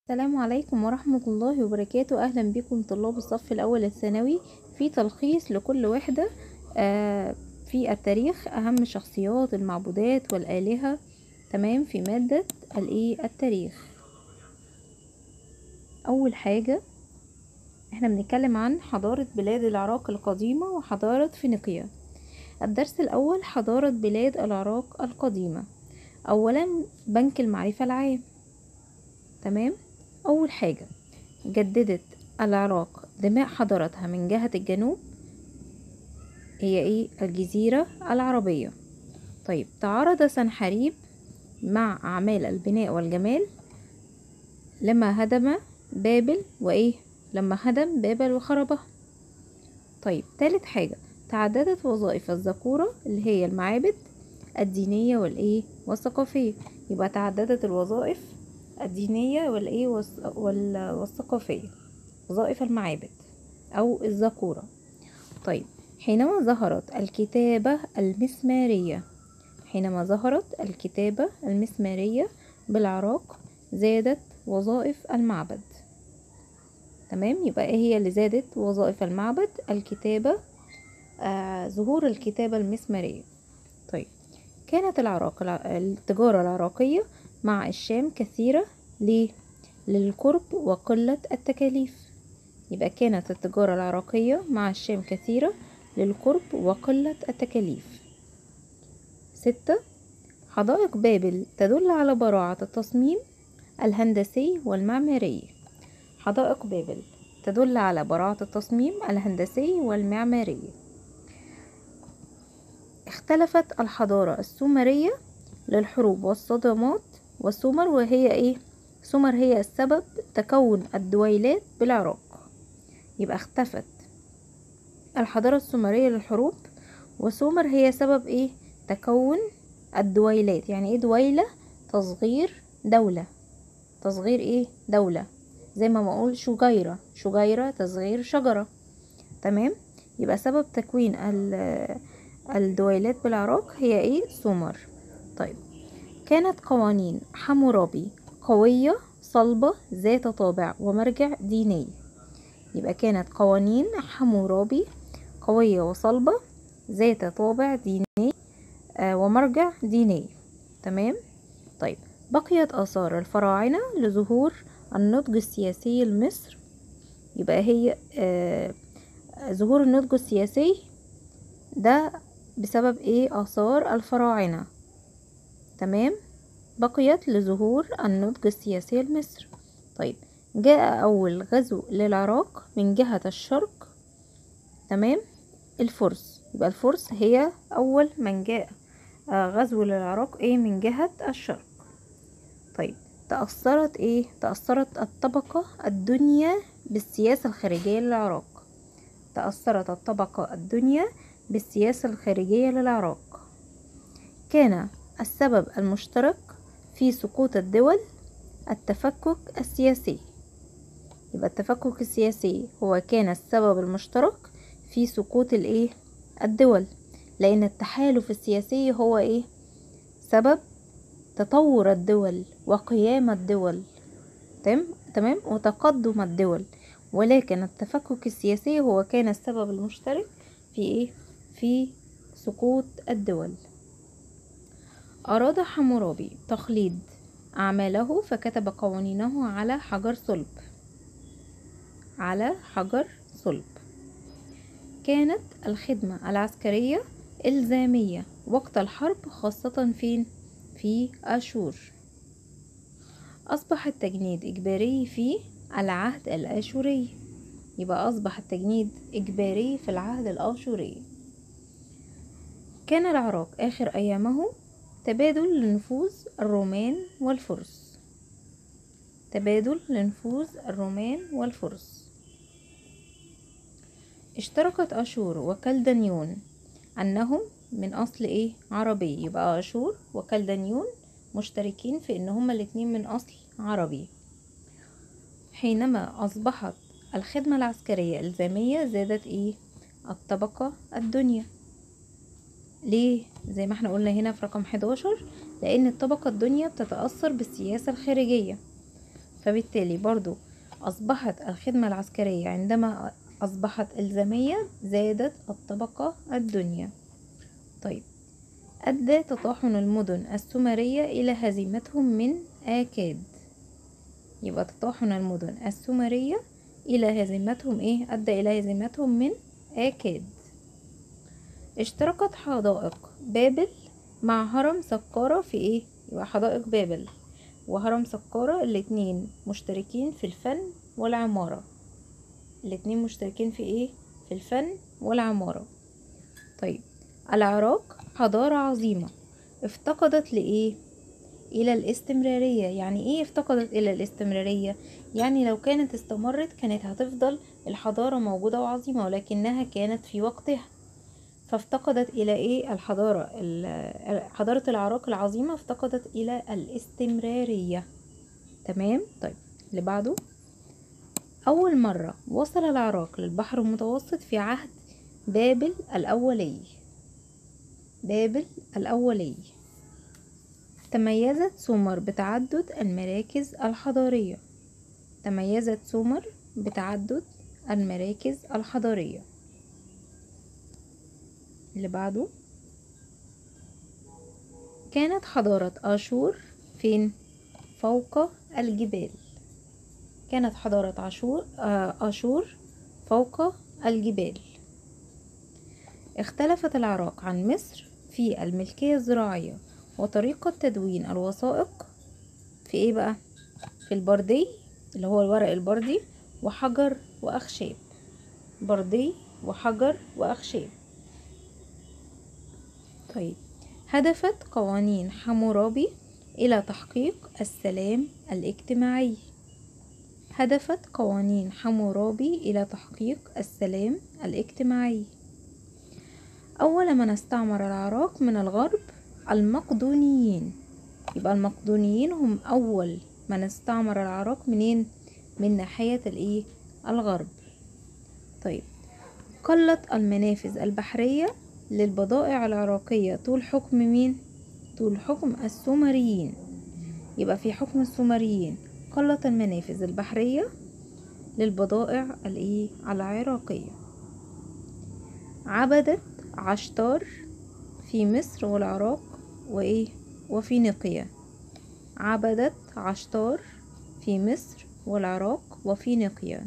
السلام عليكم ورحمة الله وبركاته أهلا بكم طلاب الصف الأول الثانوي في تلخيص لكل وحدة آه، في التاريخ أهم الشخصيات المعبودات والآلهة تمام في مادة الإيه التاريخ أول حاجة احنا بنتكلم عن حضارة بلاد العراق القديمة وحضارة فينيقيا الدرس الأول حضارة بلاد العراق القديمة أولا بنك المعرفة العام تمام أول حاجة جددت العراق دماء حضارتها من جهة الجنوب هي ايه الجزيرة العربية طيب تعارض سنحريب مع أعمال البناء والجمال لما هدم بابل وإيه لما هدم بابل وخربها طيب تالت حاجة تعددت وظائف الذكورة اللي هي المعابد الدينية والإيه والثقافية يبقى تعددت الوظائف الدينية والإيه والثقافية وظائف المعابد أو الذكورة طيب حينما ظهرت الكتابة المسمارية حينما ظهرت الكتابة المسمارية بالعراق زادت وظائف المعبد تمام يبقى ايه هي اللي زادت وظائف المعبد الكتابة آه ظهور الكتابة المسمارية طيب كانت العراق التجارة العراقية مع الشام كثيرة ليه؟ للقرب وقلة التكاليف يبقى كانت التجارة العراقية مع الشام كثيرة للقرب وقلة التكاليف ستة حدائق بابل تدل على براعة التصميم الهندسي والمعماري حدائق بابل تدل على براعة التصميم الهندسي والمعماري اختلفت الحضارة السومرية للحروب والصدمات والسومر وهي ايه سومر هي السبب تكون الدويلات بالعراق يبقى اختفت الحضارة السومرية للحروب وسومر هي سبب ايه تكون الدويلات يعني ايه دويلة تصغير دولة تصغير ايه دولة زي ما بقول شجيرة شجيرة تصغير شجرة تمام يبقى سبب تكوين الدويلات بالعراق هي ايه سومر طيب كانت قوانين حمورابي قوية صلبة ذات طابع ومرجع ديني يبقى كانت قوانين حمورابي قوية وصلبة ذات طابع ديني آه ومرجع ديني تمام طيب بقيت آثار الفراعنة لظهور النضج السياسي لمصر يبقى هي آه ظهور النضج السياسي ده بسبب ايه آثار الفراعنة تمام بقيت لظهور النضج السياسي لمصر طيب جاء أول غزو للعراق من جهة الشرق تمام الفرس يبقى الفرس هي أول من جاء غزو للعراق ايه من جهة الشرق طيب تأثرت ايه تأثرت الطبقة الدنيا بالسياسة الخارجية للعراق تأثرت الطبقة الدنيا بالسياسة الخارجية للعراق كان السبب المشترك في سقوط الدول التفكك السياسي يبقى التفكك السياسي هو كان السبب المشترك في سقوط الايه الدول لان التحالف السياسي هو ايه سبب تطور الدول وقيام الدول تمام تمام وتقدم الدول ولكن التفكك السياسي هو كان السبب المشترك في ايه في سقوط الدول أراد حمورابي تخليد أعماله فكتب قوانينه على حجر صلب على حجر صلب كانت الخدمة العسكرية إلزامية وقت الحرب خاصة فين؟ في أشور أصبح التجنيد إجباري في العهد الآشوري يبقى أصبح التجنيد إجباري في العهد الآشوري كان العراق آخر أيامه تبادل لنفوذ الرومان والفرس تبادل لنفوذ الرومان والفرس اشتركت أشور وكلدانيون أنهم من أصل إيه عربي يبقى أشور وكلدانيون مشتركين في إن هما الاتنين من أصل عربي حينما أصبحت الخدمة العسكرية إلزامية زادت إيه الطبقة الدنيا ليه زي ما احنا قلنا هنا في رقم 11 لان الطبقة الدنيا بتتأثر بالسياسة الخارجية فبالتالي برضو أصبحت الخدمة العسكرية عندما أصبحت إلزامية زادت الطبقة الدنيا طيب أدى تطاحن المدن السومرية إلى هزيمتهم من آكاد يبقى تطاحن المدن السومرية إلى هزيمتهم إيه أدى إلى هزيمتهم من آكاد اشتركت حدائق بابل مع هرم سقارة في إيه يبقى حدائق بابل وهرم سقارة الاتنين مشتركين في الفن والعمارة الاتنين مشتركين في ايه في الفن والعمارة طيب العراق حضارة عظيمة افتقدت لإيه إلى الاستمرارية يعني إيه افتقدت إلى الاستمرارية يعني لو كانت استمرت كانت هتفضل الحضارة موجودة وعظيمة ولكنها كانت في وقتها فافتقدت إلى إيه الحضارة ال- حضارة العراق العظيمة افتقدت إلى الاستمرارية تمام طيب اللي بعده أول مرة وصل العراق للبحر المتوسط في عهد بابل الأولي بابل الأولي تميزت سومر بتعدد المراكز الحضارية تميزت سومر بتعدد المراكز الحضارية اللي بعده كانت حضارة آشور فين فوق الجبال كانت حضارة عاشور آه، آشور فوق الجبال اختلفت العراق عن مصر في الملكية الزراعية وطريقة تدوين الوثائق في ايه بقى في البردي اللي هو الورق البردي وحجر وأخشاب بردي وحجر وأخشاب طيب هدفت قوانين حمورابي إلى تحقيق السلام الاجتماعي هدفت قوانين حمورابي إلى تحقيق السلام الاجتماعي أول من استعمر العراق من الغرب المقدونيين يبقى المقدونيين هم أول من استعمر العراق منين من ناحية الإيه الغرب طيب قلت المنافذ البحرية للبضائع العراقية طول حكم مين طول حكم السومريين يبقى في حكم السومريين قلت المنافذ البحرية للبضائع الايه العراقية عبدت عشتار في مصر والعراق وايه وفينيقيا عبدت عشتار في مصر والعراق وفينيقيا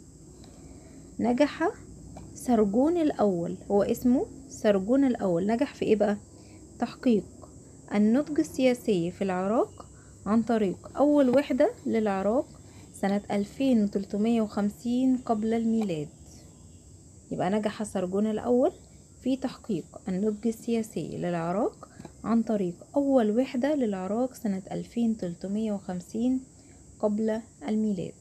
نجح سرجون الأول هو اسمه سرجون الأول نجح في ايه بقى تحقيق النضج السياسي في العراق عن طريق أول وحدة للعراق سنة 2350 قبل الميلاد يبقى نجح سرجون الأول في تحقيق النضج السياسي للعراق عن طريق أول وحدة للعراق سنة 2350 قبل الميلاد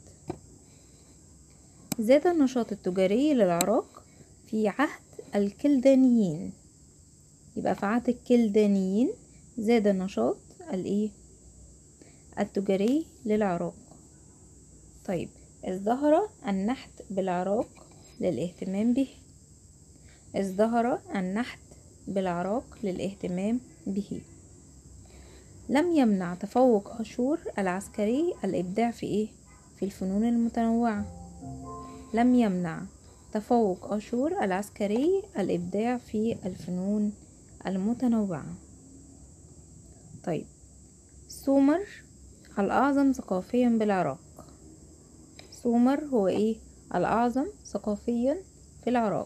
زاد النشاط التجاري للعراق في عهد الكلدانيين يبقى في عهد الكلدانيين زاد النشاط الايه التجاري للعراق طيب ازدهر النحت بالعراق للاهتمام به ازدهر النحت بالعراق للاهتمام به لم يمنع تفوق أشور العسكري الإبداع في إيه؟ في الفنون المتنوعة لم يمنع تفوق أشور العسكري الإبداع في الفنون المتنوعة طيب سومر الأعظم ثقافيا بالعراق سومر هو إيه؟ الأعظم ثقافيا في العراق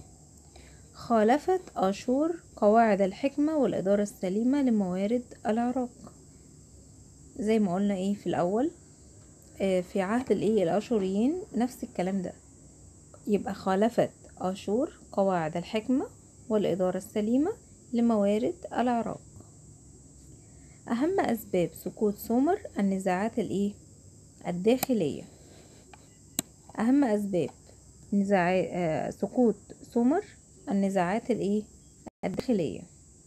خالفت آشور قواعد الحكمة والإدارة السليمة لموارد العراق زي ما قلنا ايه في الأول آه في عهد الايه الأشوريين نفس الكلام ده يبقى خالفت آشور قواعد الحكمة والإدارة السليمة لموارد العراق أهم أسباب سقوط سومر النزاعات الايه الداخلية أهم أسباب نزاعات آه سقوط سومر النزاعات الايه الداخلية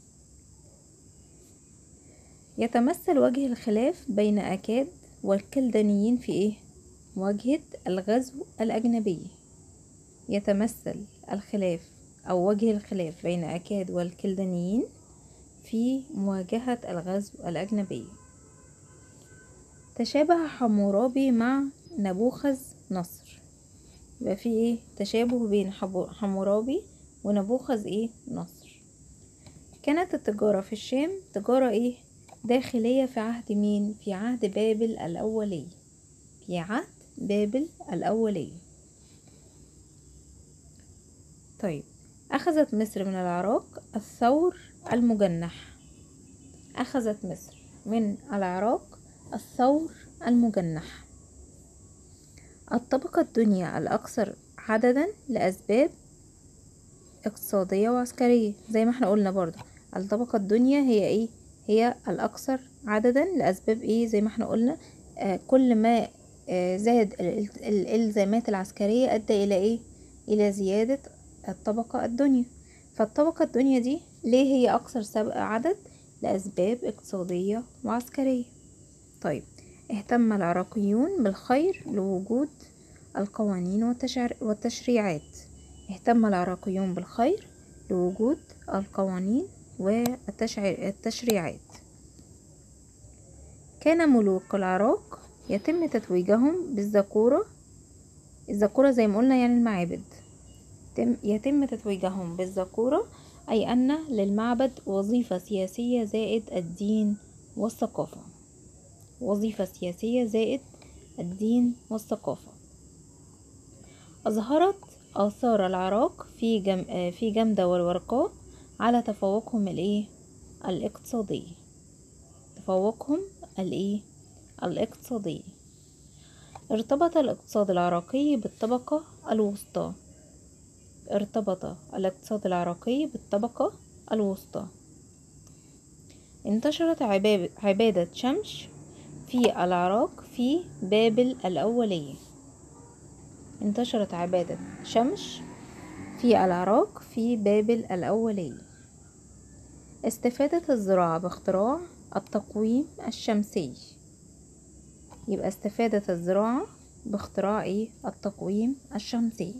يتمثل وجه الخلاف بين أكاد والكلدانيين في ايه مواجهة الغزو الأجنبي يتمثل الخلاف أو وجه الخلاف بين أكاد والكلدانيين في مواجهة الغزو الأجنبي تشابه حمورابي مع نبوخذ نصر يبقى في ايه تشابه بين حبو- حمورابي ونبوخذ ايه نصر كانت التجارة في الشام تجارة ايه داخلية في عهد مين في عهد بابل الأولي في عهد بابل الأولي طيب أخذت مصر من العراق الثور المجنح أخذت مصر من العراق الثور المجنح الطبقة الدنيا الأكثر عددا لأسباب اقتصادية وعسكرية زي ما احنا قلنا برضو الطبقة الدنيا هي ايه هي الأكثر عددا لأسباب ايه زي ما احنا قلنا آه كل ما آه زاد ال- ال- الإلزامات العسكرية أدى إلى ايه إلى زيادة الطبقة الدنيا فالطبقة الدنيا دي ليه هي أكثر سبب عدد لأسباب اقتصادية وعسكرية طيب اهتم العراقيون بالخير لوجود القوانين والتشعر- والتشريعات اهتم العراقيون بالخير لوجود القوانين والتشريعات كان ملوك العراق يتم تتويجهم بالذكورة الذكورة زي ما قلنا يعني المعابد تم- يتم تتويجهم بالذكورة أي أن للمعبد وظيفة سياسية زائد الدين والثقافة وظيفة سياسية زائد الدين والثقافة أظهرت آثار العراق في جم... آه، في جمدة والورقاء على تفوقهم الإيه الاقتصادي تفوقهم الإيه الاقتصادي ارتبط الاقتصاد العراقي بالطبقة الوسطى ارتبط الاقتصاد العراقي بالطبقة الوسطى انتشرت عباب- عبادة شمس في العراق في بابل الأولية انتشرت عبادة شمس في العراق في بابل الأولية استفادت الزراعة باختراع التقويم الشمسي يبقى استفادت الزراعة باختراع ايه التقويم الشمسي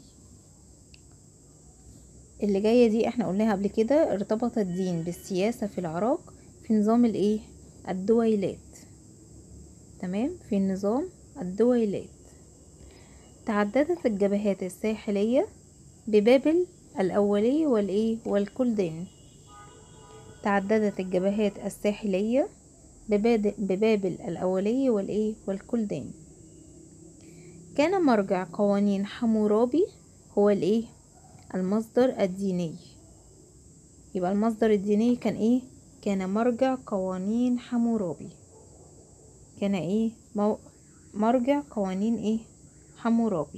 اللي جاية دي احنا قلناها قبل كده ارتبط الدين بالسياسة في العراق في نظام الايه الدويلات تمام في نظام الدويلات تعددت الجبهات الساحلية ببابل الأولي والإيه والكلدان تعددت الجبهات الساحلية بباد- ببابل الأولي والإيه والكلدان كان مرجع قوانين حمورابي هو الإيه المصدر الديني يبقى المصدر الديني كان إيه كان مرجع قوانين حمورابي كان إيه مو مرجع قوانين إيه حمورابي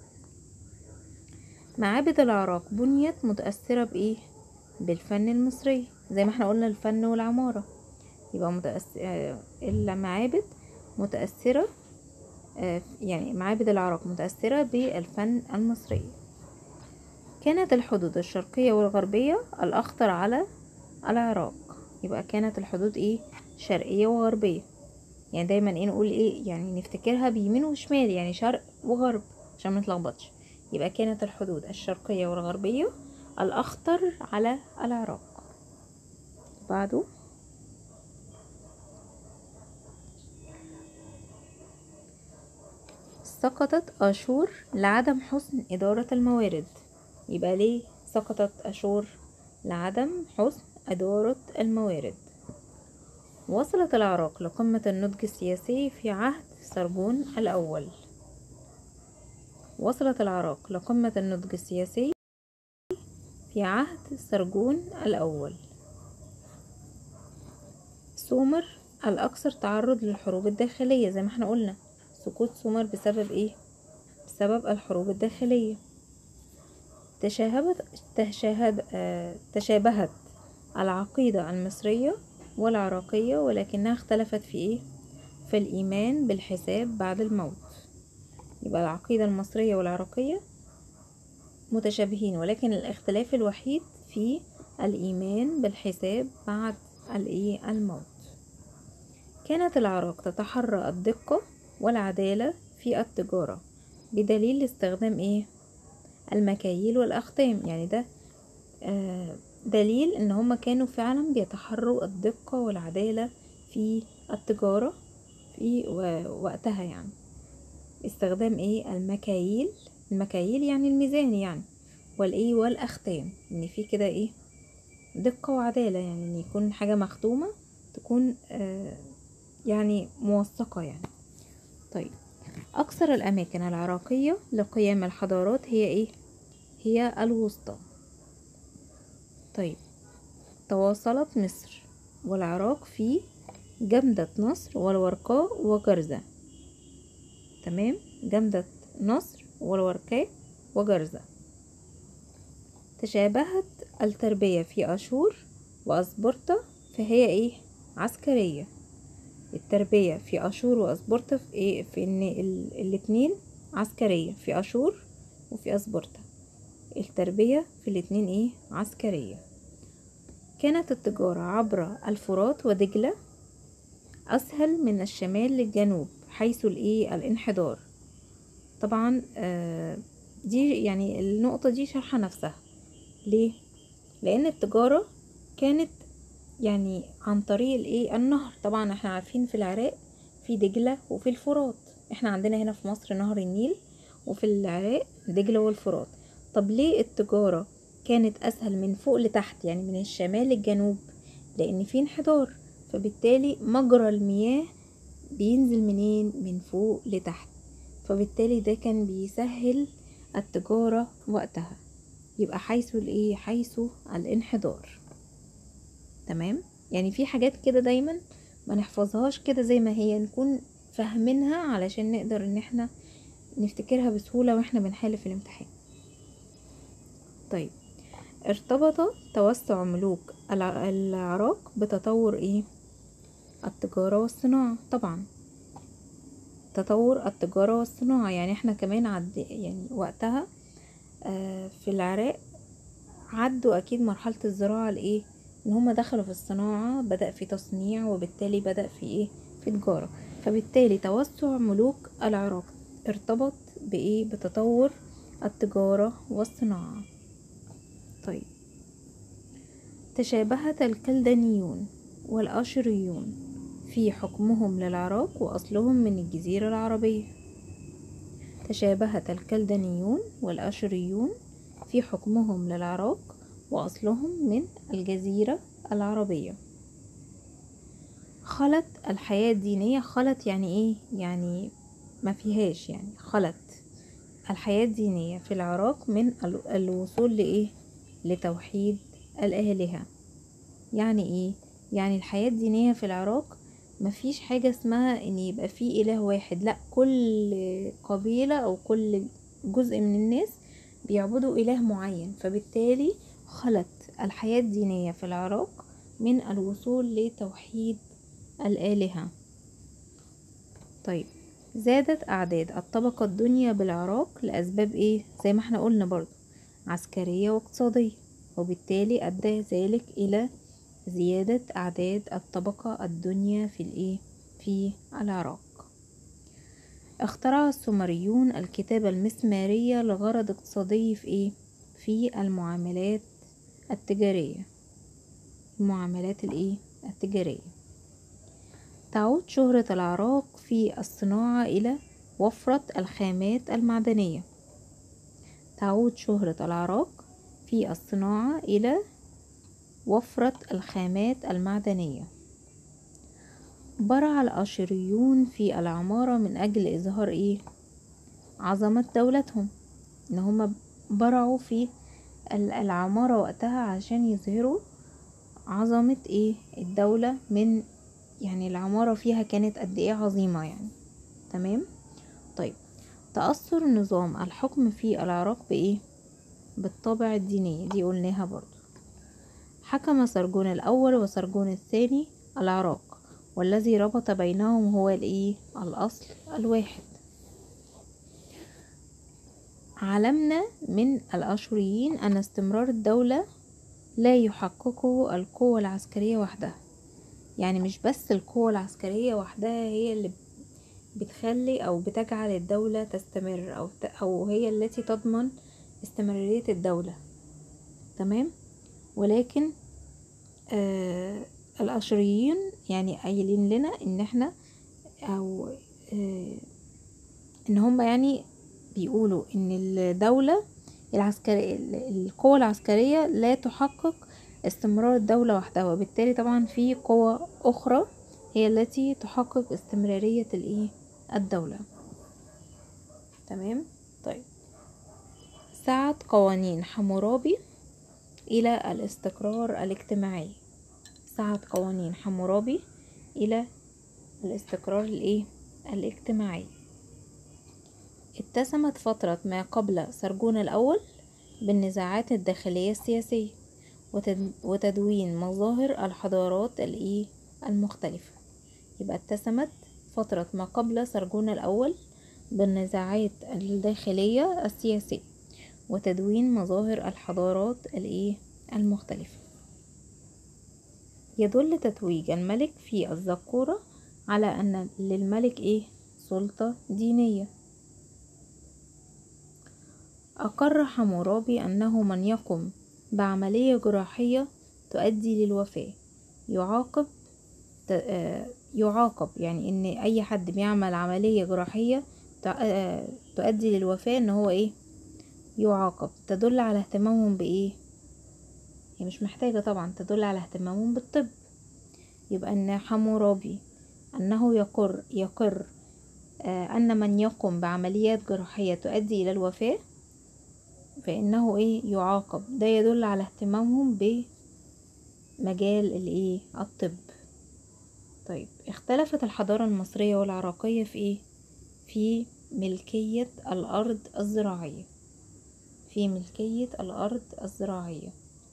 معابد العراق بنيت متأثرة بإيه بالفن المصري زي ما احنا قلنا الفن والعمارة يبقى متأثر المعابد متأثرة آه، يعني معابد العراق متأثرة بالفن المصري كانت الحدود الشرقية والغربية الأخطر على العراق يبقى كانت الحدود ايه شرقية وغربية يعني دايما ايه نقول ايه يعني نفتكرها بيمين وشمال يعني شرق وغرب عشان منتلخبطش يبقى كانت الحدود الشرقية والغربية الأخطر على العراق بعده سقطت أشور لعدم حسن إدارة الموارد يبقى ليه سقطت أشور لعدم حسن إدارة الموارد وصلت العراق لقمة النضج السياسي في عهد سرجون الأول وصلت العراق لقمة النضج السياسي في عهد سرجون الأول سومر الأكثر تعرض للحروب الداخلية زي ما احنا قلنا سقوط سومر بسبب ايه بسبب الحروب الداخلية تشابهت تشاهد آه تشابهت العقيدة المصرية والعراقية ولكنها اختلفت في ايه في الإيمان بالحساب بعد الموت يبقى العقيدة المصرية والعراقية متشابهين ولكن الاختلاف الوحيد في الإيمان بالحساب بعد الإيه الموت كانت العراق تتحرى الدقة والعدالة في التجارة بدليل استخدام ايه المكاييل والأختام يعني ده آه دليل ان هما كانوا فعلا بيتحروا الدقة والعدالة في التجارة في و- وقتها يعني استخدام ايه المكاييل المكاييل يعني الميزان يعني والايه والاختام ان في كده ايه دقة وعدالة يعني ان يكون حاجة مختومة تكون آه يعني موثقة يعني طيب أكثر الأماكن العراقية لقيام الحضارات هي إيه؟ هي الوسطى طيب تواصلت مصر والعراق في جمدة نصر والورقاء وجرزة تمام جمدة نصر والورقاء وجرزة تشابهت التربية في أشور وأسبرتا فهي إيه عسكرية التربية في أشور وأسبرتا في إيه في إن ال- الاتنين عسكرية في أشور وفي أسبرتا التربية في الاتنين إيه عسكرية كانت التجارة عبر الفرات ودجلة أسهل من الشمال للجنوب حيث الإيه الانحدار طبعا آه، دي يعني النقطة دي شرحة نفسها ليه؟ لأن التجارة كانت يعني عن طريق الايه النهر طبعا احنا عارفين في العراق في دجلة وفي الفرات احنا عندنا هنا في مصر نهر النيل وفي العراق دجلة والفرات طب ليه التجارة كانت اسهل من فوق لتحت يعني من الشمال للجنوب لان في انحدار فبالتالي مجرى المياه بينزل منين من فوق لتحت فبالتالي ده كان بيسهل التجارة وقتها يبقى حيث الايه حيث الانحدار تمام يعني في حاجات كده دايما ما نحفظهاش كده زي ما هي نكون فاهمينها علشان نقدر ان احنا نفتكرها بسهولة واحنا بنحل في الامتحان طيب ارتبط توسع ملوك الع- العراق بتطور ايه التجارة والصناعة طبعا تطور التجارة والصناعة يعني احنا كمان عد يعني وقتها آه في العراق عدوا اكيد مرحلة الزراعة الايه ان هما دخلوا في الصناعة بدأ في تصنيع وبالتالي بدأ في ايه في تجارة فبالتالي توسع ملوك العراق ارتبط بايه بتطور التجارة والصناعة طيب تشابهت الكلدانيون والأشريون في حكمهم للعراق وأصلهم من الجزيرة العربية تشابهت الكلدانيون والأشريون في حكمهم للعراق وأصلهم من الجزيرة العربية خلت الحياة الدينية خلت يعني ايه يعني ما فيهاش يعني خلت الحياة الدينية في العراق من ال- الوصول لإيه لتوحيد الآلهة يعني ايه يعني الحياة الدينية في العراق مفيش حاجة اسمها ان يبقى في اله واحد لا كل قبيلة او كل جزء من الناس بيعبدوا اله معين فبالتالي خلت الحياة الدينية في العراق من الوصول لتوحيد الآلهة طيب زادت أعداد الطبقة الدنيا بالعراق لأسباب إيه؟ زي ما احنا قلنا برضو عسكرية واقتصادية وبالتالي أدى ذلك إلى زيادة أعداد الطبقة الدنيا في الإيه؟ في العراق اخترع السومريون الكتابة المسمارية لغرض اقتصادي في إيه؟ في المعاملات التجارية المعاملات الإيه؟ التجارية تعود شهرة العراق في الصناعة إلى وفرة الخامات المعدنية تعود شهرة العراق في الصناعة إلى وفرة الخامات المعدنية برع الأشريون في العمارة من أجل إظهار إيه؟ عظمة دولتهم إن هما برعوا في ال- العمارة وقتها عشان يظهروا عظمة إيه الدولة من يعني العمارة فيها كانت قد إيه عظيمة يعني تمام طيب تأثر نظام الحكم في العراق بإيه بالطابع الدينية دي قلناها برضو حكم سرجون الأول وسرجون الثاني العراق والذي ربط بينهم هو الإيه الأصل الواحد علمنا من الأشوريين أن استمرار الدولة لا يحققه القوة العسكرية وحدها يعني مش بس القوة العسكرية وحدها هي اللي بتخلي أو بتجعل الدولة تستمر أو, ت... أو هي التي تضمن استمرارية الدولة تمام ولكن آه الأشريين يعني قايلين لنا إن احنا او آه، ان هم يعني بيقولوا ان الدولة العسكرية القوة العسكرية لا تحقق استمرار الدولة وحدها وبالتالي طبعا في قوى اخرى هي التي تحقق استمرارية الايه الدولة تمام طيب سعت قوانين حمورابي إلى الاستقرار الاجتماعي سعت قوانين حمورابي إلى الاستقرار الايه الاجتماعي اتسمت فترة ما قبل سرجون الأول بالنزاعات الداخلية السياسية وتد- وتدوين مظاهر الحضارات الايه المختلفة يبقى اتسمت فترة ما قبل سرجون الأول بالنزاعات الداخلية السياسية وتدوين مظاهر الحضارات الايه المختلفة يدل تتويج الملك في الذكورة على أن للملك ايه سلطة دينية أقر حمورابي أنه من يقم بعملية جراحية تؤدي للوفاة يعاقب ت- آه، يعاقب يعني ان اي حد بيعمل عملية جراحية تع- آه، تؤدي للوفاة ان هو ايه يعاقب تدل على اهتمامهم بايه هي مش محتاجة طبعا تدل على اهتمامهم بالطب يبقى ان حمورابي انه يقر يقر آه، ان من يقوم بعمليات جراحية تؤدي الى الوفاة فانه ايه يعاقب ده يدل على اهتمامهم بمجال الايه الطب طيب اختلفت الحضارة المصرية والعراقية في ايه في ملكية الارض الزراعية في ملكية الارض الزراعية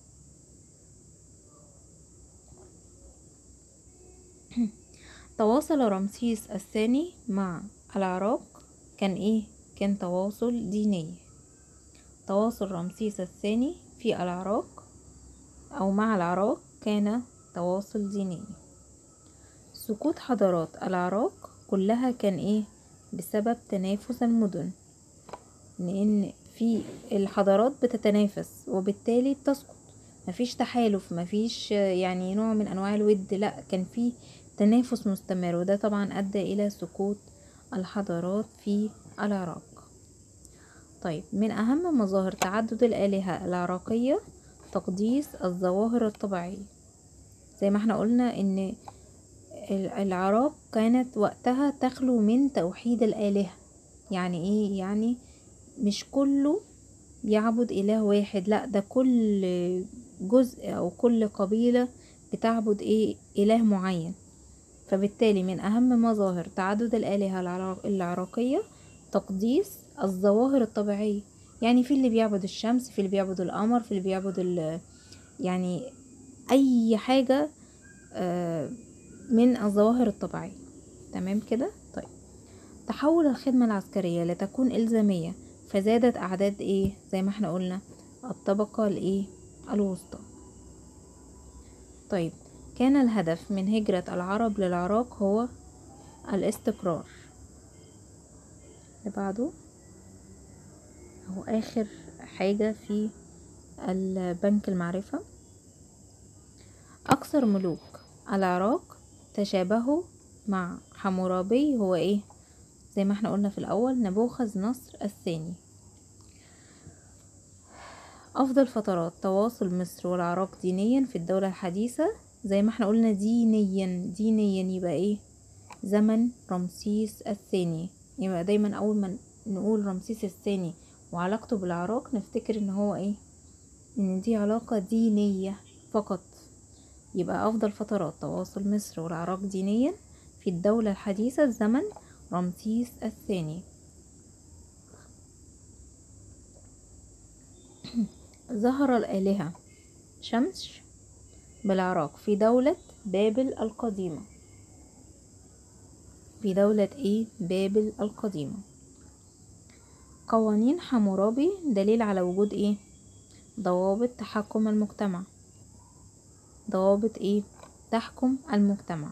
تواصل رمسيس الثاني مع العراق كان ايه كان تواصل ديني تواصل رمسيس الثاني في العراق او مع العراق كان تواصل ديني سقوط حضارات العراق كلها كان ايه بسبب تنافس المدن لان في الحضارات بتتنافس وبالتالي بتسقط مفيش تحالف مفيش آه، يعني نوع من انواع الود لا كان في تنافس مستمر وده طبعا ادى الى سقوط الحضارات في العراق طيب من اهم مظاهر تعدد الالهة العراقية تقديس الظواهر الطبيعية زي ما احنا قلنا ان ال- العراق كانت وقتها تخلو من توحيد الآلهة يعني ايه يعني مش كله بيعبد إله واحد لا ده كل جزء أو كل قبيلة بتعبد ايه إله معين فبالتالي من أهم مظاهر تعدد الآلهة العراق- العراقية تقديس الظواهر الطبيعية يعني في اللي بيعبد الشمس في اللي بيعبد القمر في اللي بيعبد ال- يعني أي حاجة آه، من الظواهر الطبيعية تمام كده طيب تحول الخدمة العسكرية لتكون إلزامية فزادت أعداد إيه زي ما احنا قلنا الطبقة الإيه الوسطى طيب كان الهدف من هجرة العرب للعراق هو الاستقرار اللي بعده هو آخر حاجة في البنك المعرفة أكثر ملوك العراق تشابهوا مع حمورابي هو ايه زي ما احنا قلنا في الأول نبوخذ نصر الثاني أفضل فترات تواصل مصر والعراق دينيا في الدولة الحديثة زي ما احنا قلنا دينيا دينيا يبقى ايه زمن رمسيس الثاني يبقى دايما أول ما نقول رمسيس الثاني وعلاقته بالعراق نفتكر ان هو ايه ان دي علاقة دينية فقط يبقى أفضل فترات تواصل مصر والعراق دينيا في الدولة الحديثة زمن رمسيس الثاني ظهر الآلهة شمس بالعراق في دولة بابل القديمة في دولة ايه بابل القديمة قوانين حمورابي دليل على وجود ايه ضوابط تحكم المجتمع ضوابط ايه تحكم المجتمع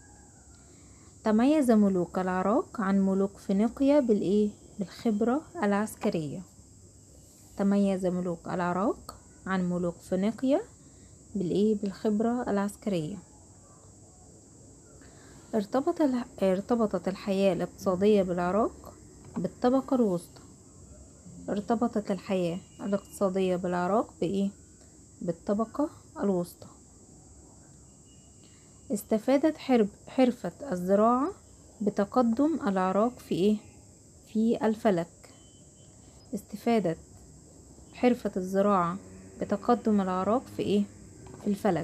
تميز ملوك العراق عن ملوك فينيقيا بالايه بالخبرة العسكرية تميز ملوك العراق عن ملوك فينيقيا بالايه بالخبرة العسكرية ارتبط الح... ارتبطت الحياة الاقتصادية بالعراق بالطبقة الوسطى ارتبطت الحياة الاقتصادية بالعراق بإيه؟ بالطبقة الوسطى استفادت حرب حرفة الزراعة بتقدم العراق في إيه؟ في الفلك استفادت حرفة الزراعة بتقدم العراق في إيه؟ في الفلك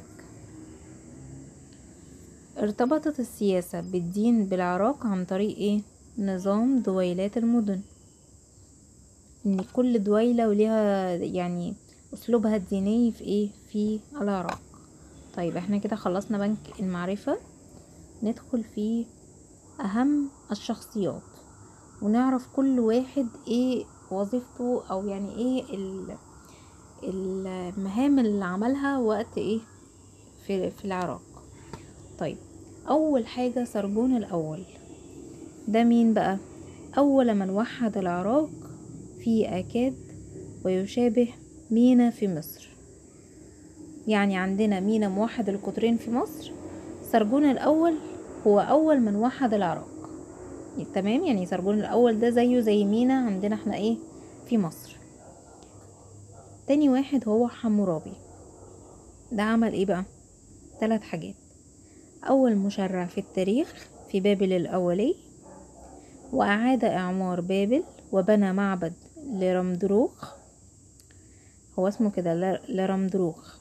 ارتبطت السياسة بالدين بالعراق عن طريق إيه؟ نظام دويلات المدن ان كل دويلة وليها يعني اسلوبها الديني في ايه في العراق طيب احنا كده خلصنا بنك المعرفة ندخل في اهم الشخصيات ونعرف كل واحد ايه وظيفته او يعني ايه ال- المهام اللي عملها وقت ايه في, في العراق طيب اول حاجة سرجون الاول ده مين بقى اول من وحد العراق في اكاد ويشابه مينا في مصر يعني عندنا مينا موحد القطرين في مصر سرجون الاول هو اول من وحد العراق تمام يعني سرجون الاول ده زيه زي مينا عندنا احنا ايه في مصر تاني واحد هو حمورابي ده عمل ايه بقى ثلاث حاجات اول مشرع في التاريخ في بابل الاولي واعاد اعمار بابل وبنى معبد لرمدروخ هو اسمه كده ل- لرمدروخ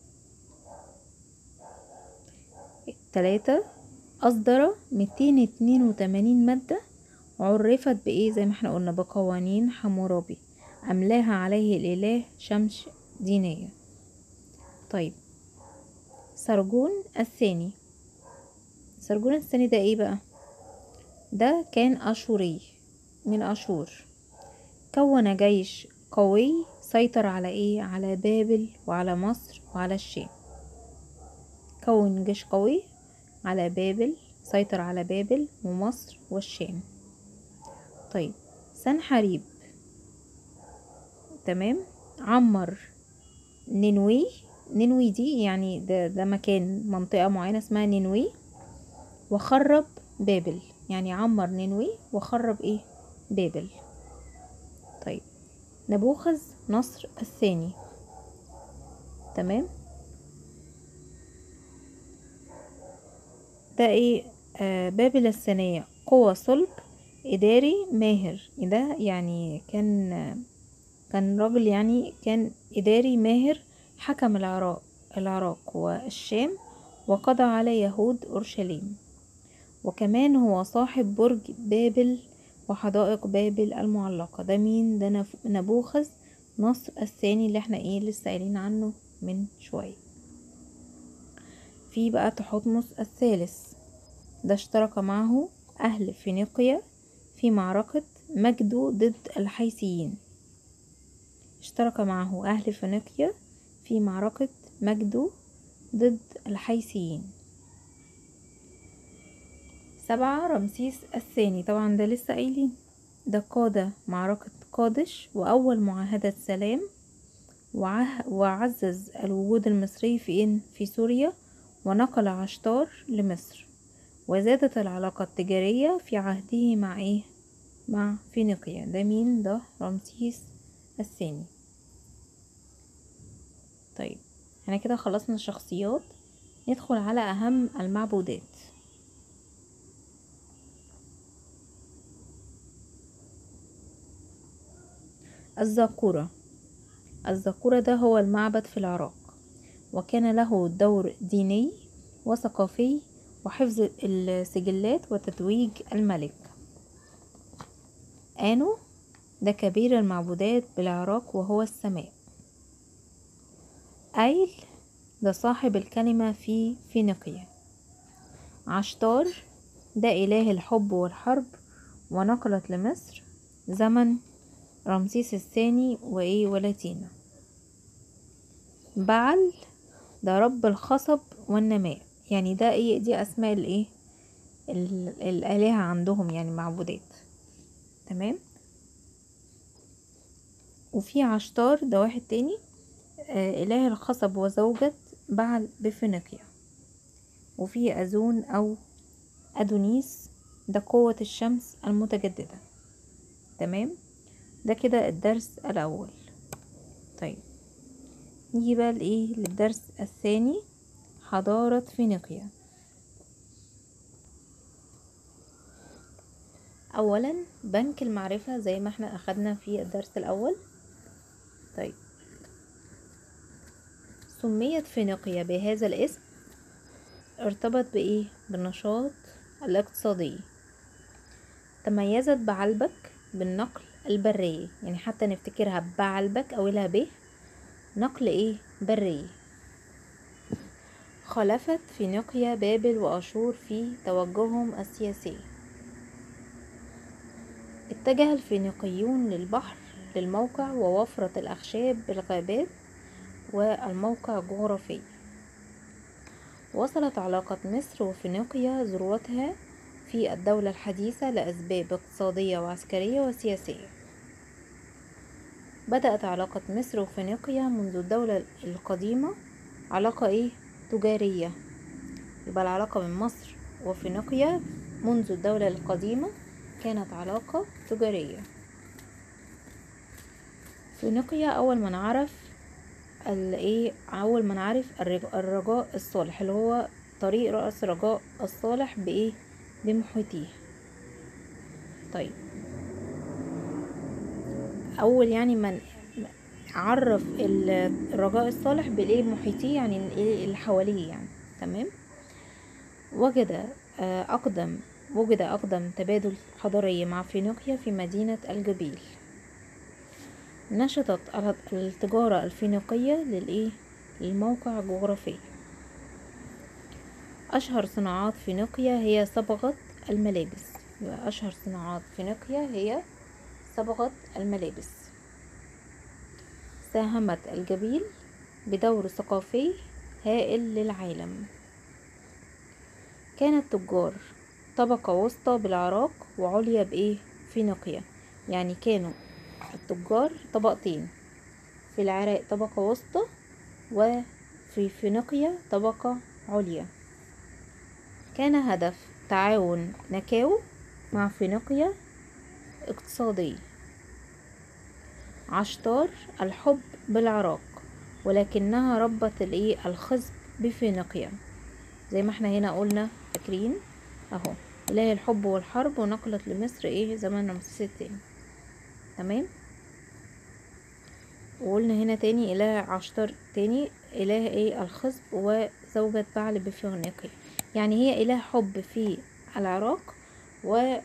تلاتة أصدر ميتين اتنين وتمانين مادة عرفت بإيه زي ما احنا قلنا بقوانين حمورابي أملاها عليه الإله شمس دينية طيب سرجون الثاني سرجون الثاني ده ايه بقى ده كان أشوري من أشور كون جيش قوي سيطر على ايه على بابل وعلى مصر وعلى الشام كون جيش قوي على بابل سيطر على بابل ومصر والشام طيب سنحريب تمام عمر نينوي نينوي دي يعني ده, ده مكان منطقة معينة اسمها نينوي وخرب بابل يعني عمر نينوي وخرب ايه بابل طيب نبوخذ نصر الثاني تمام ده ايه آه بابل الثانية قوة صلب إداري ماهر ده يعني كان كان راجل يعني كان إداري ماهر حكم العراق العراق والشام وقضى على يهود أورشليم وكمان هو صاحب برج بابل وحدائق بابل المعلقة ده مين ده نف- نبوخذ نصر الثاني اللي احنا ايه لسه قايلين عنه من شوية في بقى تحتمس الثالث ده اشترك معه أهل فينيقيا في معركة مجدو ضد الحيثيين اشترك معه أهل فينيقيا في معركة مجدو ضد الحيثيين سبعة رمسيس الثاني طبعا ده لسه قايلين ده قاد معركة قادش وأول معاهدة سلام وعه وعزز الوجود المصري في إن في سوريا ونقل عشتار لمصر وزادت العلاقة التجارية في عهده مع إيه مع فينيقيا ده مين ده رمسيس الثاني طيب احنا كده خلصنا الشخصيات ندخل على أهم المعبودات الزاكورة الزاكورة ده هو المعبد في العراق وكان له دور ديني وثقافي وحفظ السجلات وتتويج الملك آنو ده كبير المعبودات بالعراق وهو السماء أيل ده صاحب الكلمة في فينيقيا عشتار ده إله الحب والحرب ونقلت لمصر زمن رمسيس الثاني وإيه ولاتينا بعل ده رب الخصب والنماء يعني ده ايه دي اسماء الايه ال- الالهة عندهم يعني معبودات تمام وفي عشتار ده واحد تاني آه اله الخصب وزوجة بعل بفينيقيا وفي ازون او أدونيس ده قوة الشمس المتجددة تمام ده كده الدرس الأول طيب نيجي بقى لإيه للدرس الثاني حضارة فينيقيا أولا بنك المعرفة زي ما احنا أخدنا في الدرس الأول طيب سميت فينيقيا بهذا الاسم ارتبط بإيه بالنشاط الاقتصادي تميزت بعلبك بالنقل البري يعني حتى نفتكرها بعلبك أولها ب نقل إيه بري خلفت فينيقيا بابل وأشور في توجههم السياسي اتجه الفينيقيون للبحر للموقع ووفرة الأخشاب بالغابات والموقع جغرافي وصلت علاقة مصر وفينيقيا ذروتها في الدولة الحديثة لأسباب اقتصادية وعسكرية وسياسية بدأت علاقة مصر وفينيقيا منذ الدولة القديمة علاقة ايه تجارية يبقى العلاقة بين مصر وفينيقيا منذ الدولة القديمة كانت علاقة تجارية فينيقيا أول ما نعرف الايه أول ما نعرف الرجاء الصالح اللي هو طريق رأس رجاء الصالح بإيه بمحيطيه طيب أول يعني من عرف الرجاء الصالح بالايه محيطيه يعني الايه اللي حواليه يعني تمام وجد اقدم وجد اقدم تبادل حضاري مع فينيقيا في مدينة الجبيل نشطت التجارة الفينيقية للايه للموقع الجغرافي اشهر صناعات فينيقيا هي صبغة الملابس يبقى اشهر صناعات فينيقيا هي صبغة الملابس ساهمت الجبيل بدور ثقافي هائل للعالم كان التجار طبقة وسطى بالعراق وعليا بإيه فينيقيا يعني كانوا التجار طبقتين في العراق طبقة وسطى وفي فينيقيا طبقة عليا كان هدف تعاون نكاو مع فينيقيا اقتصادي عشتار الحب بالعراق ولكنها ربت الايه الخصب بفينيقيا زي ما احنا هنا قلنا فاكرين اهو اله الحب والحرب ونقلت لمصر ايه زمن رمسيس التاني تمام وقلنا هنا تاني اله عشتار تاني اله ايه الخصب وزوجة بعل بفينيقيا يعني هي اله حب في العراق وربت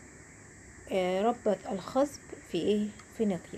الخصب في ايه فينيقيا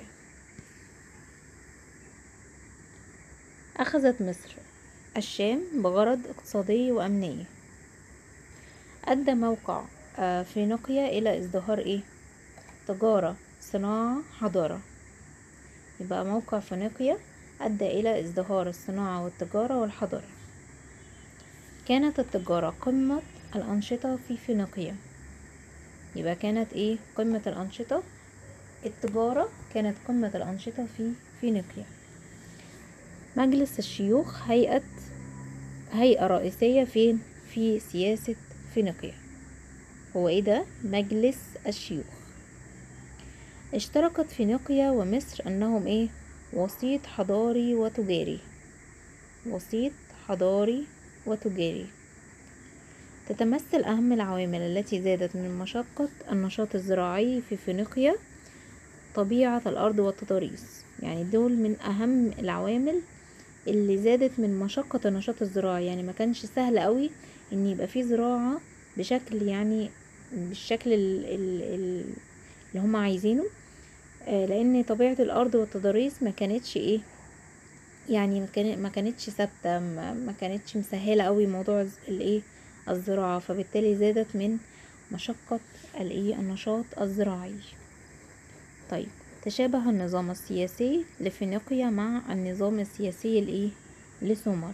أخذت مصر الشام بغرض اقتصادي وأمني أدى موقع فينيقيا إلى ازدهار إيه؟ تجارة صناعة حضارة يبقى موقع فينيقيا أدى إلى ازدهار الصناعة والتجارة والحضارة كانت التجارة قمة الأنشطة في فينيقيا يبقى كانت إيه قمة الأنشطة التجارة كانت قمة الأنشطة في فينيقيا مجلس الشيوخ هيئة هيئة رئيسية فين في سياسة فينيقيا هو ايه ده مجلس الشيوخ اشتركت فينيقيا ومصر انهم ايه وسيط حضاري وتجاري وسيط حضاري وتجاري تتمثل أهم العوامل التي زادت من مشقة النشاط الزراعي في فينيقيا طبيعة الأرض والتضاريس يعني دول من أهم العوامل اللي زادت من مشقة النشاط الزراعي يعني ما كانش سهل قوي ان يبقى فيه زراعة بشكل يعني بالشكل اللي هم عايزينه لان طبيعة الارض والتضاريس ما كانتش ايه يعني ما كانتش ثابتة ما كانتش مسهلة قوي موضوع الايه الزراعة فبالتالي زادت من مشقة الايه النشاط الزراعي طيب تشابه النظام السياسي لفينيقيا مع النظام السياسي الايه لسومر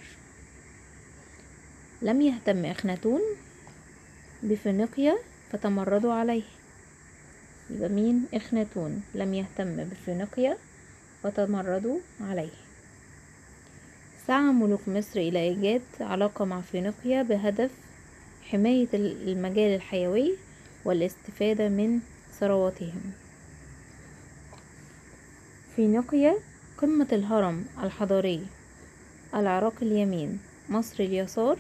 لم يهتم اخناتون بفينيقيا فتمردوا عليه يبقى مين اخناتون لم يهتم بفينيقيا فتمردوا عليه سعى ملوك مصر الى ايجاد علاقة مع فينيقيا بهدف حماية المجال الحيوي والاستفادة من ثرواتهم فينيقيا قمة الهرم الحضاري العراق اليمين مصر اليسار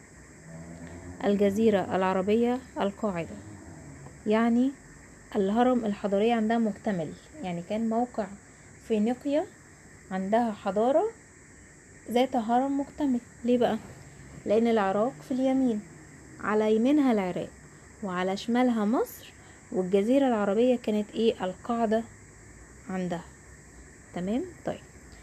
الجزيرة العربية القاعدة يعني الهرم الحضارية عندها مكتمل يعني كان موقع فينيقيا عندها حضارة ذات هرم مكتمل ليه بقى لأن العراق في اليمين على يمينها العراق وعلى شمالها مصر والجزيرة العربية كانت ايه القاعدة عندها تمام طيب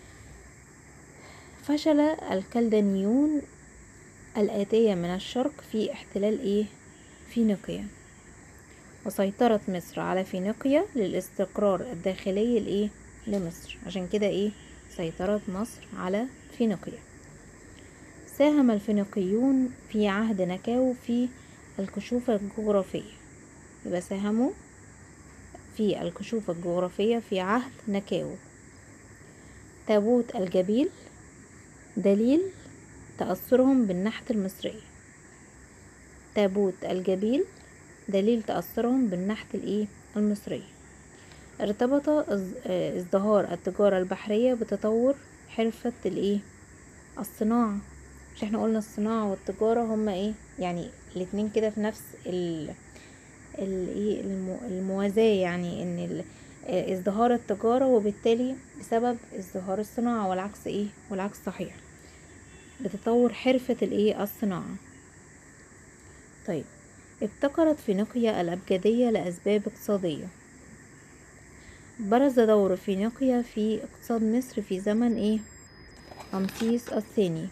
فشل الكلدانيون الآتية من الشرق في احتلال ايه فينيقيا وسيطرت مصر على فينيقيا للاستقرار الداخلي الايه لمصر عشان كده ايه سيطرت مصر على فينيقيا ساهم الفينيقيون في عهد نكاو في الكشوف الجغرافية يبقى ساهموا في الكشوف الجغرافية في عهد نكاو تابوت الجبيل دليل تأثرهم بالنحت المصري تابوت الجبيل دليل تأثرهم بالنحت الايه المصري ارتبط ازدهار التجارة البحرية بتطور حرفة الايه الصناعة مش احنا قلنا الصناعة والتجارة هما ايه يعني الاتنين كده في نفس ال الايه الموازاة يعني ان ازدهار التجارة وبالتالي بسبب ازدهار الصناعة والعكس ايه والعكس صحيح بتطور حرفة الايه الصناعة طيب ابتكرت فينيقيا الأبجدية لأسباب اقتصادية برز دور فينيقيا في اقتصاد مصر في زمن ايه رمسيس الثاني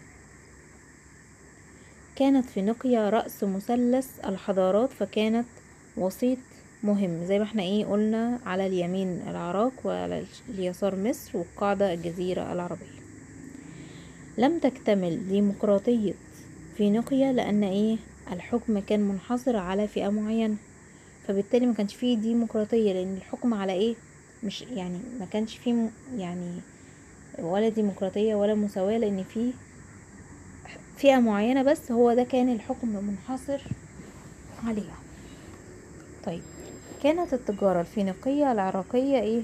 كانت فينيقيا رأس مثلث الحضارات فكانت وسيط مهم زي ما احنا ايه قلنا على اليمين العراق وعلى اليسار مصر والقاعدة الجزيرة العربية لم تكتمل ديمقراطية فينيقيا لأن ايه الحكم كان منحصر على فئة معينة فبالتالي ما كانش فيه ديمقراطية لأن الحكم على ايه مش يعني ما كانش فيه يعني ولا ديمقراطية ولا مساواة لأن فيه فئة معينة بس هو ده كان الحكم منحصر عليها طيب كانت التجارة الفينيقية العراقية ايه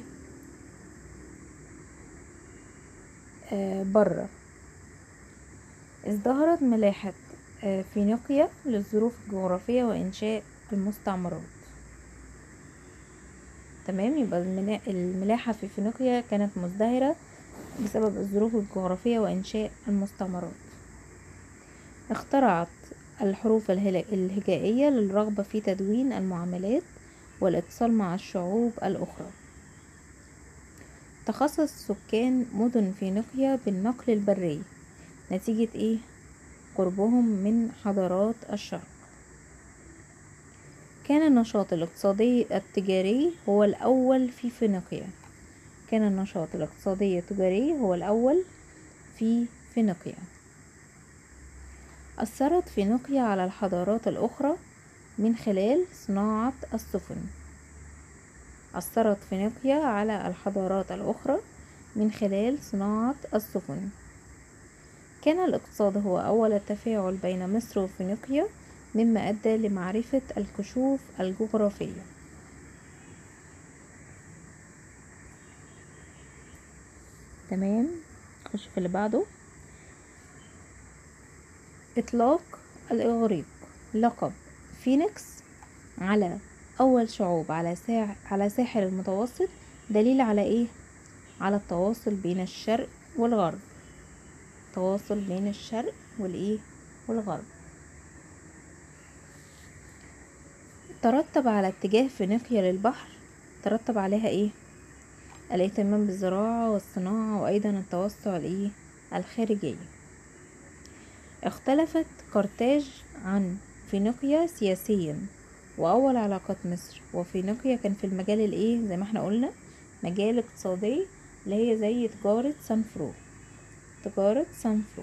آه برة ازدهرت ملاحة آه فينيقيا للظروف الجغرافية وإنشاء المستعمرات تمام يبقى الملاحة في فينيقيا كانت مزدهرة بسبب الظروف الجغرافية وإنشاء المستعمرات اخترعت الحروف الهجائية للرغبة في تدوين المعاملات والاتصال مع الشعوب الأخرى تخصص سكان مدن فينيقيا بالنقل البري نتيجة ايه قربهم من حضارات الشرق كان النشاط الاقتصادي التجاري هو الأول في فينيقيا كان النشاط الاقتصادي التجاري هو الأول في فينيقيا أثرت فينيقيا على الحضارات الأخرى من خلال صناعة السفن أثرت فينيقيا على الحضارات الأخرى من خلال صناعة السفن كان الاقتصاد هو أول التفاعل بين مصر وفينيقيا مما أدى لمعرفة الكشوف الجغرافية تمام نخش في اللي بعده إطلاق الإغريق لقب فينيكس على أول شعوب على ساح على ساحل المتوسط دليل على إيه؟ على التواصل بين الشرق والغرب تواصل بين الشرق والإيه؟ والغرب ترتب على اتجاه فينيقيا للبحر ترتب عليها إيه؟ الاهتمام بالزراعة والصناعة وأيضا التوسع الإيه؟ الخارجي اختلفت قرطاج عن فينيقيا سياسيا واول علاقات مصر وفينيقيا كان في المجال الايه زي ما احنا قلنا مجال اقتصادي اللي هي زي تجارة سانفرو تجارة سانفرو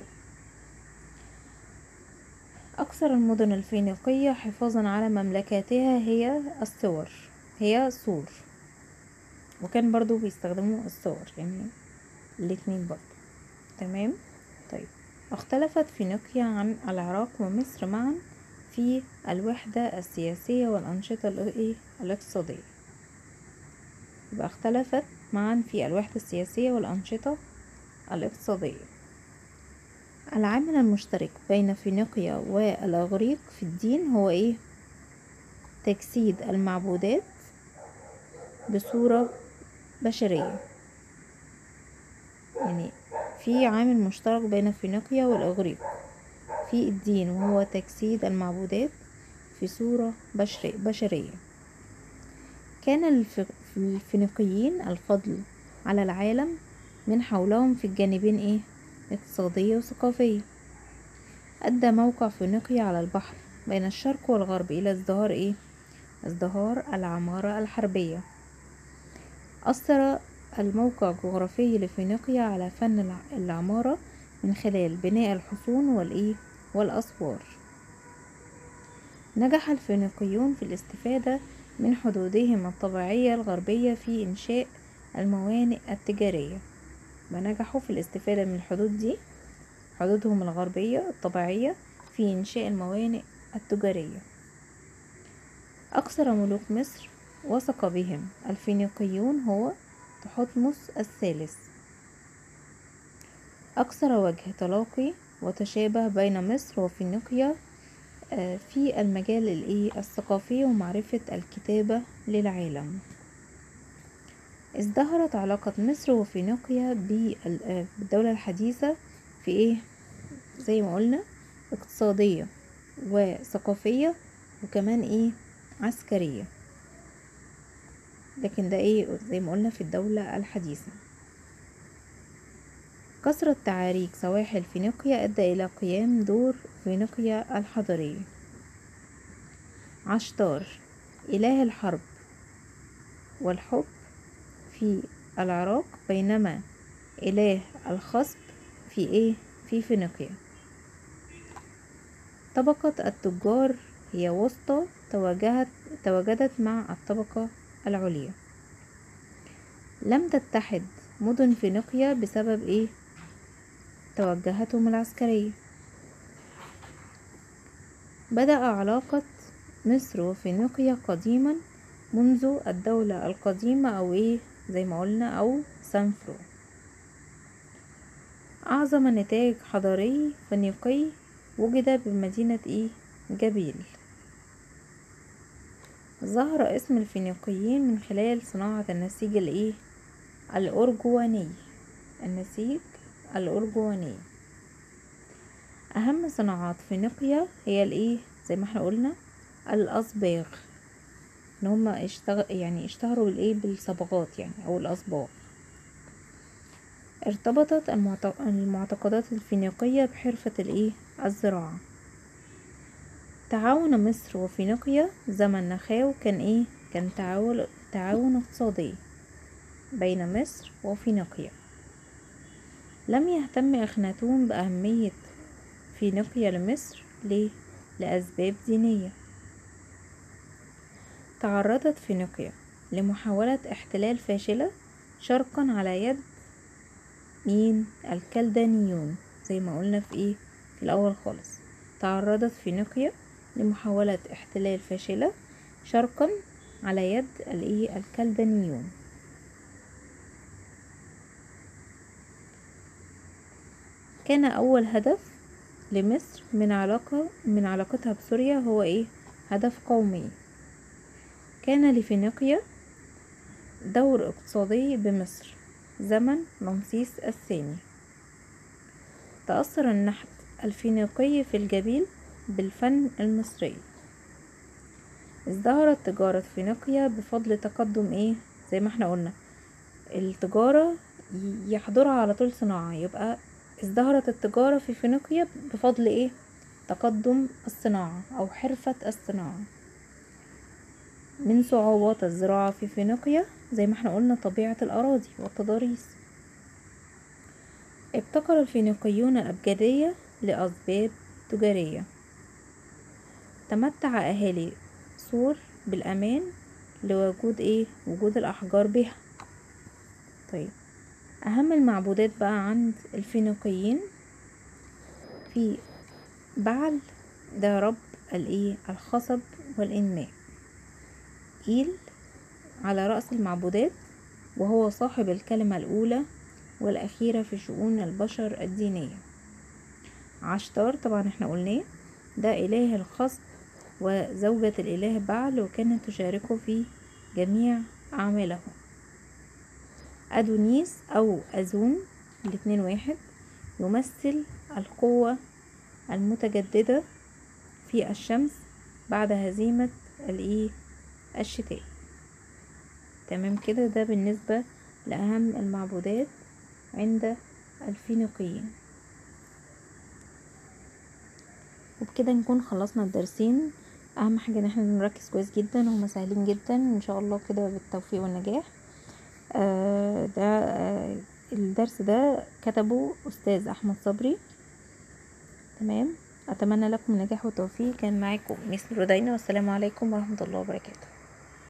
أكثر المدن الفينيقية حفاظا على مملكاتها هي الصور هي صور وكان برضو بيستخدموا الصور يعني الاتنين برضو تمام طيب اختلفت فينيقيا عن العراق ومصر معا في الوحدة السياسية والأنشطة الإيه؟ الاقتصادية يبقى اختلفت معا في الوحدة السياسية والأنشطة الاقتصادية العامل المشترك بين فينيقيا والإغريق في الدين هو إيه؟ تجسيد المعبودات بصورة بشرية يعني في عامل مشترك بين فينيقيا والإغريق في الدين وهو تجسيد المعبودات في صورة بشري بشرية كان الف- الفينيقيين الفضل على العالم من حولهم في الجانبين ايه اقتصادية وثقافية أدى موقع فينيقيا على البحر بين الشرق والغرب إلى ازدهار ايه ازدهار العمارة الحربية أثر الموقع الجغرافي لفينيقيا على فن الع- العمارة من خلال بناء الحصون والإيه والأسوار نجح الفينيقيون في الاستفادة من حدودهم الطبيعية الغربية في إنشاء الموانئ التجارية ونجحوا في الاستفادة من الحدود دي حدودهم الغربية الطبيعية في إنشاء الموانئ التجارية أكثر ملوك مصر وثق بهم الفينيقيون هو تحتمس الثالث أكثر وجه تلاقي وتشابه بين مصر وفينيقيا آه، في المجال الإيه الثقافي ومعرفة الكتابة للعالم ازدهرت علاقة مصر وفينيقيا بال- آه، بالدولة الحديثة في ايه زي ما قلنا اقتصادية وثقافية وكمان ايه عسكرية لكن ده ايه زي ما قلنا في الدولة الحديثة كثرة تعاريك سواحل فينيقيا أدى إلى قيام دور فينيقيا الحضارية عشتار إله الحرب والحب في العراق بينما إله الخصب في إيه في فينيقيا طبقة التجار هي وسطى تواجهت تواجدت مع الطبقة العليا لم تتحد مدن فينيقيا بسبب إيه توجهاتهم العسكرية بدأ علاقة مصر وفينيقيا قديما منذ الدولة القديمة أو إيه زي ما قلنا أو سانفرو أعظم نتاج حضاري فينيقي وجد بمدينة إيه جبيل ظهر اسم الفينيقيين من خلال صناعة النسيج الإيه الأرجواني النسيج الأرجواني أهم صناعات فينيقيا هي الإيه زي ما احنا قلنا الأصباغ ان هما اشتغل يعني اشتهروا بالايه بالصبغات يعني او الاصباغ ارتبطت المعت- المعتقدات الفينيقية بحرفة الايه الزراعة تعاون مصر وفينيقيا زمن نخاو كان ايه كان تعاون تعاون اقتصادي بين مصر وفينيقيا لم يهتم اخناتون بأهمية فينيقيا لمصر ليه لأسباب دينية تعرضت فينيقيا لمحاولة احتلال فاشلة شرقا على يد مين الكلدانيون زي ما قلنا في ايه في الاول خالص تعرضت فينيقيا لمحاولة احتلال فاشلة شرقا على يد الايه الكلدانيون كان اول هدف لمصر من علاقة من علاقتها بسوريا هو ايه هدف قومي كان لفينيقيا دور اقتصادي بمصر زمن رمسيس الثاني تأثر النحت الفينيقي في الجبيل بالفن المصري ازدهرت تجارة فينيقيا بفضل تقدم ايه زي ما احنا قلنا التجارة ي- يحضرها على طول صناعة يبقى ازدهرت التجارة في فينيقيا بفضل ايه تقدم الصناعة او حرفة الصناعة من صعوبات الزراعة في فينيقيا زي ما احنا قلنا طبيعة الأراضي والتضاريس ابتكر الفينيقيون الأبجدية لأسباب تجارية تمتع أهالي سور بالأمان لوجود ايه وجود الأحجار بها طيب أهم المعبودات بقى عند الفينيقيين في بعل ده رب الايه الخصب والإنماء إيل على رأس المعبودات وهو صاحب الكلمة الأولى والأخيرة في شؤون البشر الدينية عشتار طبعا احنا قلناه ده إله الخصب وزوجة الإله بعل وكانت تشاركه في جميع أعماله أدونيس أو أزون الاتنين واحد يمثل القوة المتجددة في الشمس بعد هزيمة الإيه الشتاء تمام كده ده بالنسبة لأهم المعبودات عند الفينيقيين وبكده نكون خلصنا الدرسين اهم حاجه ان احنا نركز كويس جدا هما سهلين جدا ان شاء الله كده بالتوفيق والنجاح آه ده آه الدرس ده كتبه استاذ احمد صبري تمام اتمنى لكم النجاح والتوفيق كان معاكم ميس رودينا والسلام عليكم ورحمه الله وبركاته